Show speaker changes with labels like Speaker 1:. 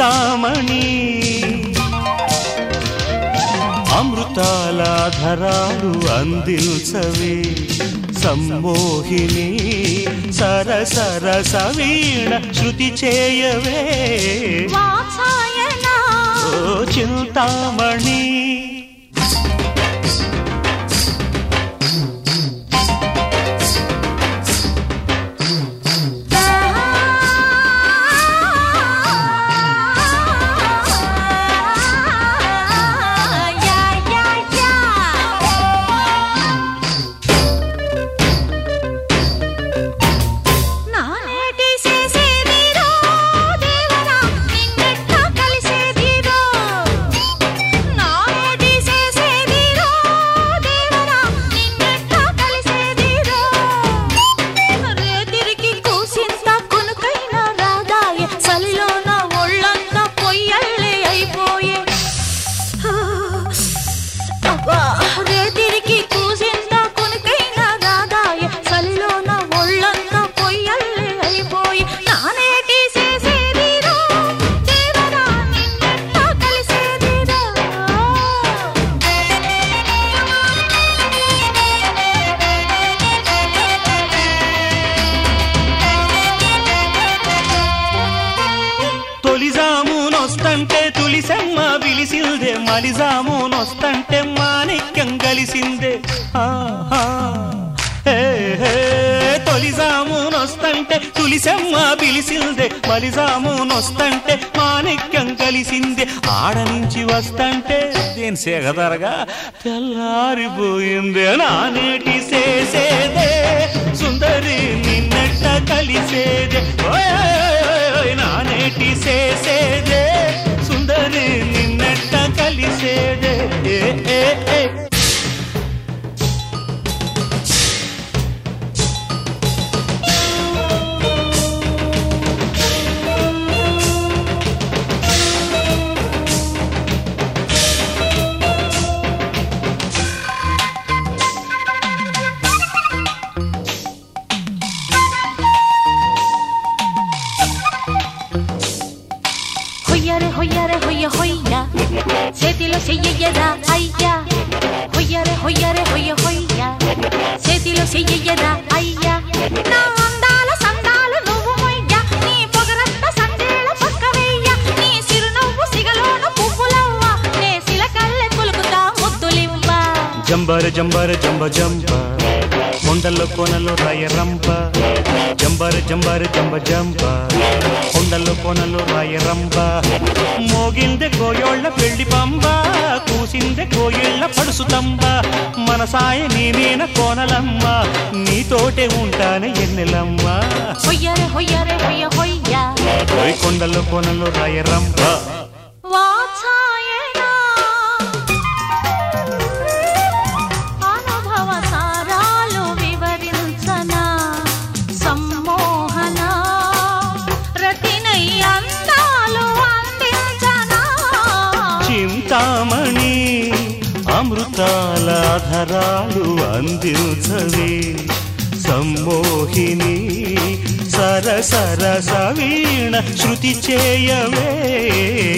Speaker 1: చింతామణి అమృతాల ధరాలు అందించవే సమ్మోహిని సరసర సవీణ శృతి చేయవే
Speaker 2: వాత్సాయన
Speaker 1: ఓ చింతామణి
Speaker 2: యా యా యా నానేటి చేసేదిరో దేవరా నిన్నెట్లా కలిసేదిరో నానేటి చేసేదిరో దేవరా నిన్నెట్లా కలిసేదిరో రేతిరికి కూసింత కొనుకైన రాదాయ చలిలోన ఒళ్ళంతా పొయ్యల్లే అయిపోయే అబ్బా రేతిరికి కూసింత కొనుకైన రాదాయ చలిలోన ఒళ్ళంతా పొయ్యల్లే అయిపోయి నానేటి చేసేదిరో దేవరా నిన్నెట్లా కలిసేదిరో
Speaker 1: తొలిజామునొస్తంటే తులిసెమ్మ పిలిసిందే మలిజామునొస్తంటే మాణిక్యం కలిసిందే ఆహా. హే, హే. తొలిజామునొస్తంటే తులిసెమ్మ పిలిసిందే మలిజామునొస్తంటే మాణిక్యం కలిసిందే ఆడ నుంచి వస్తంటే దేని సేగదరగా తెల్లారిపోయిందే నానేటి చేసేదే సుందరి నిన్నెట్ట కలిసేదే ఓయ్ ఓయ్ ఓయ్ ఓయ్ నానేటి చేసేదే సుందరి నిన్నెట్ట కలిసేదే ఏ ఏ ఏ
Speaker 2: హొయ్యరే హొయ్యరే హొయ్య హొయ్య చేతిలో చెయ్యరా అయ్యా హొయ్యరే హొయ్యరే హొయ్య హొయ్య చేతిలో చెయ్యరా అయ్యా నా అందాల సందాలు నువ్వు మొయ్య నీ పొగరంత సందేళ పక్క వెయ్య నీ సిరునవ్వు సిగలోన పువ్వులవ్వ నే సిలకల్లె కొలుకుతా ముద్దులివ్వ
Speaker 1: జంబర జంబర జంబ జంబ కొండల్లో కోనలో రాయ రంప జంబర జంబర జంబ జంబ కొండల్లో కోనలో రాయ రంప మోగిందె కోయోళ్ళ పెళ్లి పంబ కూసిందె కోయిళ్ళ పడుసు తంబ మన సాయ నీ మీన కోనలమ్మ నీతోటే ఉంటానే ఎన్నెలమ్మ
Speaker 2: హొయ్యరే హొయ్యరే హొయ్య హొయ్య
Speaker 1: ఓయ్ కొండల్లో కోనలో రాయ రంప
Speaker 2: వాత్సాయనా అనుభవ సారాలు వివరించనా సమ్మోహన రతినై అందాలు అందించనా
Speaker 1: చింతామణి అమృతాల ధరాలు అందించవే సమ్మోహిని సరసర సవీణ శృతి చేయవే